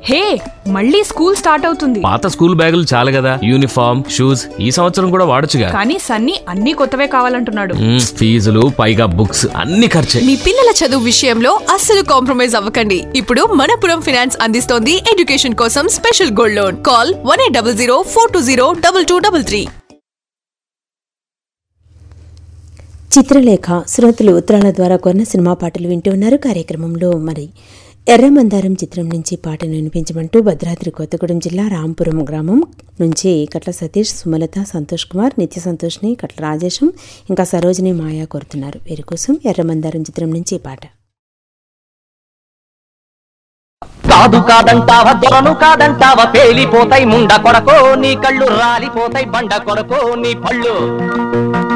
హే మళ్ళీ school start అవుతుంది పాత స్కూల్ బ్యాగులు చాలు కదా యూనిఫామ్ షూస్ ఈ సంవత్సరం కూడా వాడొచ్చుగా కానీ సన్నీ అన్ని కొత్తవే కావాలంటున్నాడు మ్మ్, ఫీజులు పైగా బుక్స్ అన్ని ఖర్చే మీ పిల్లల చదువు విషయంలో అస్సలు కాంప్రమైజ్ అవ్వకండి ఇప్పుడు మనపురం ఫినాన్స్ అందిస్తోంది ఎడ్యుకేషన్ కోసం special gold loan call one eight double zero four two zero double two double three Chitralekha శ్రోతలు ఉత్తరాల ద్వారా కొన్న సినిమా పాటలు వింటూ ఉన్నారు కార్యక్రమంలో మరి ఎర్రమందారం చిత్రం నుంచి పాటను వినిపించమంటూ భద్రాద్రి కొత్తగూడెం జిల్లా రాంపురం గ్రామం నుంచి కట్ల సతీష్ సుమలత సంతోష్ కుమార్ నిత్య సంతోష్ని కట్ల రాజేశం ఇంకా సరోజిని మాయా కోరుతున్నారు వీరి కోసం ఎర్రమందారం చిత్రం నుంచి ఈ పాట కాదు కాదంటావా దొరను కాదంటావా పేలిపోతాయి ముండ కొడకో నీ కళ్ళు రాలిపోతాయి బండ కొడకో నీ పళ్ళు